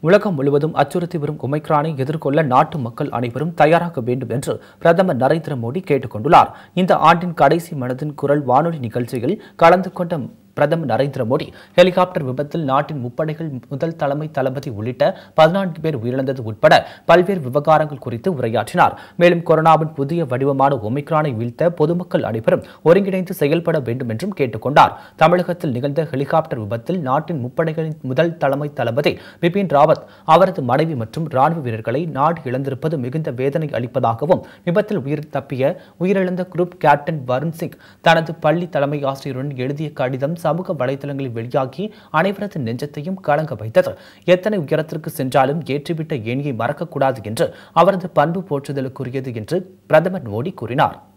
உலகம் முழுவதும் அச்சுறுத்தி வரும் ஒமைக்ரானை எதிர்கொள்ள நாட்டு மக்கள் அனைவரும் தயாராக வேண்டும் என்று பிரதமர் நரேந்திர மோடி கேட்டுக் கொண்டுள்ளார் இந்த ஆண்டின் கடைசி மனதின் குரல் வானொலி நிகழ்ச்சியில் கலந்து கொண்ட பிரதமர் நரேந்திர மோடி ஹெலிகாப்டர் விபத்தில் நாட்டின் முப்படைகள் முதல் தலைமை தளபதி உள்ளிட்ட பதினான்கு பேர் உயிரிழந்தது உட்பட பல்வேறு விவகாரங்கள் குறித்து உரையாற்றினார் மேலும் கொரோனாவின் புதிய வடிவமான ஒமிக்ரானை வீழ்த்த பொதுமக்கள் அனைவரும் ஒருங்கிணைந்து செயல்பட வேண்டும் என்றும் கேட்டுக்கொண்டார் தமிழகத்தில் நிகழ்ந்த ஹெலிகாப்டர் விபத்தில் நாட்டின் முப்படைகளின் முதல் தலைமை தளபதி பிபின் ராவத் அவரது மனைவி மற்றும் ராணுவ வீரர்களை நாடு இழந்திருப்பது மிகுந்த வேதனை அளிப்பதாகவும் விபத்தில் உயிர் தப்பிய உயிரிழந்த குரூப் கேப்டன் வருண் சிங் தனது பள்ளி தலைமை ஆசிரியருடன் எழுதிய கடிதம் சமூக வலைதளங்களில் வெளியாகி அனைவரது நெஞ்சத்தையும் கலங்க வைத்தது எத்தனை உயரத்திற்கு சென்றாலும் ஏற்றிவிட்ட ஏணியை மறக்கக்கூடாது என்று அவரது பண்பு போற்றுதலுக்குரியது என்று பிரதமர் மோடி கூறினார்